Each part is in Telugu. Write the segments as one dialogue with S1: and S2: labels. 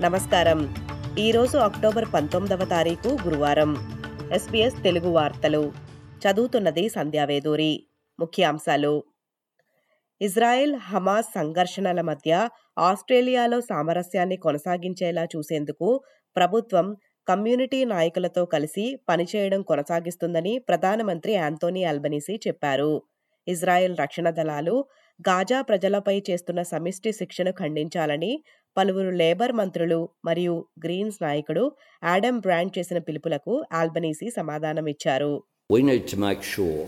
S1: నమస్కారం ఈరోజు అక్టోబర్ పంతొమ్మిదవ తారీఖు గురువారం ఎస్బీఎస్ తెలుగు వార్తలు చదువుతున్నది సంధ్యావేదూరి ముఖ్యాంశాలు ఇజ్రాయెల్ హమాస్ సంఘర్షణల మధ్య ఆస్ట్రేలియాలో సామరస్యాన్ని కొనసాగించేలా చూసేందుకు ప్రభుత్వం కమ్యూనిటీ నాయకులతో కలిసి పనిచేయడం కొనసాగిస్తుందని ప్రధానమంత్రి యాంతోనీ అల్బనీసీ చెప్పారు ఇజ్రాయెల్ రక్షణ దళాలు గాజా ప్రజలపై చేస్తున్న సమిష్టి శిక్షను ఖండించాలని పలువురు లేబర్ మంత్రులు మరియు గ్రీన్స్ నాయకుడు యాడమ్ బ్రాండ్ చేసిన పిలుపులకు ఆల్బనీసీ సమాధానమిచ్చారు
S2: We need to make sure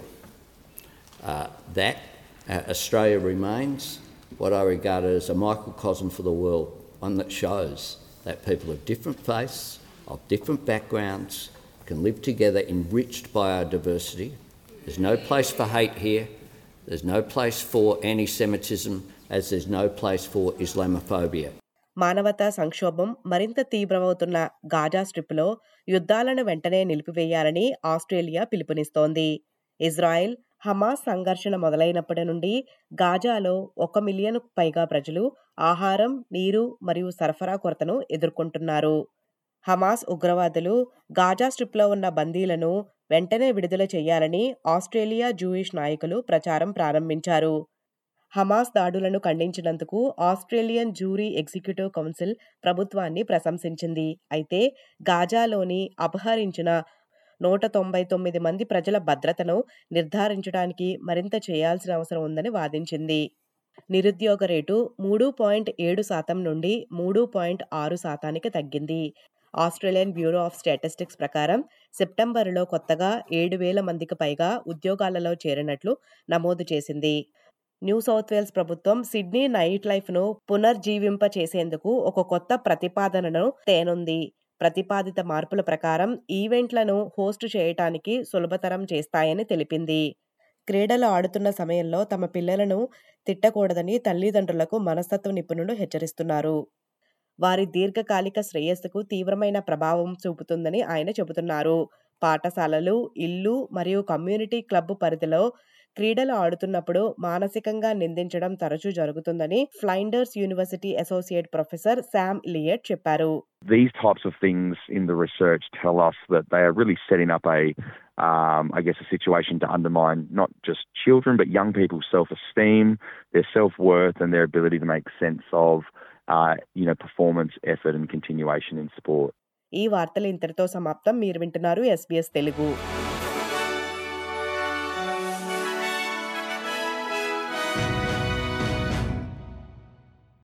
S2: uh, that uh, Australia remains what I regard as a microcosm for the world, one that shows that people of different faiths, of different backgrounds, can live together enriched by our diversity. There's no place for hate here, there's no place for anti Semitism, as there's no place for Islamophobia.
S1: మానవతా సంక్షోభం మరింత తీవ్రమవుతున్న గాజా స్ట్రిప్లో యుద్ధాలను వెంటనే నిలిపివేయాలని ఆస్ట్రేలియా పిలుపునిస్తోంది ఇజ్రాయెల్ హమాస్ సంఘర్షణ మొదలైనప్పటి నుండి గాజాలో ఒక మిలియన్ పైగా ప్రజలు ఆహారం నీరు మరియు సరఫరా కొరతను ఎదుర్కొంటున్నారు హమాస్ ఉగ్రవాదులు గాజా స్ట్రిప్లో ఉన్న బందీలను వెంటనే విడుదల చేయాలని ఆస్ట్రేలియా జూయిష్ నాయకులు ప్రచారం ప్రారంభించారు హమాస్ దాడులను ఖండించినందుకు ఆస్ట్రేలియన్ జూరీ ఎగ్జిక్యూటివ్ కౌన్సిల్ ప్రభుత్వాన్ని ప్రశంసించింది అయితే గాజాలోని అపహరించిన నూట తొంభై తొమ్మిది మంది ప్రజల భద్రతను నిర్ధారించడానికి మరింత చేయాల్సిన అవసరం ఉందని వాదించింది నిరుద్యోగ రేటు మూడు పాయింట్ ఏడు శాతం నుండి మూడు పాయింట్ ఆరు శాతానికి తగ్గింది ఆస్ట్రేలియన్ బ్యూరో ఆఫ్ స్టాటిస్టిక్స్ ప్రకారం సెప్టెంబరులో కొత్తగా ఏడు వేల మందికి పైగా ఉద్యోగాలలో చేరినట్లు నమోదు చేసింది న్యూ సౌత్ వేల్స్ ప్రభుత్వం సిడ్నీ నైట్ లైఫ్ను పునర్జీవింప చేసేందుకు ఒక కొత్త ప్రతిపాదనను తేనుంది ప్రతిపాదిత మార్పుల ప్రకారం ఈవెంట్లను హోస్ట్ చేయటానికి సులభతరం చేస్తాయని తెలిపింది క్రీడలు ఆడుతున్న సమయంలో తమ పిల్లలను తిట్టకూడదని తల్లిదండ్రులకు మనస్తత్వ నిపుణులు హెచ్చరిస్తున్నారు వారి దీర్ఘకాలిక శ్రేయస్సుకు తీవ్రమైన ప్రభావం చూపుతుందని ఆయన చెబుతున్నారు పాఠశాలలు ఇల్లు మరియు కమ్యూనిటీ క్లబ్ పరిధిలో క్రీడలు ఆడుతున్నప్పుడు మానసికంగా నిందించడం తరచూ జరుగుతుందని Flinders University associate professor Sam Elliott చెప్పారు
S3: These types of things in the research tell us that they are really setting up a, um, I guess, a situation to undermine not just children but young people's self-esteem, their self-worth, and their ability to make sense of, uh, you know, performance, effort, and continuation in sport.
S1: ఈ వార్తలు ఇంతటితో సమాప్తం మీరు వింటున్నారు ఎస్బీఎస్ తెలుగు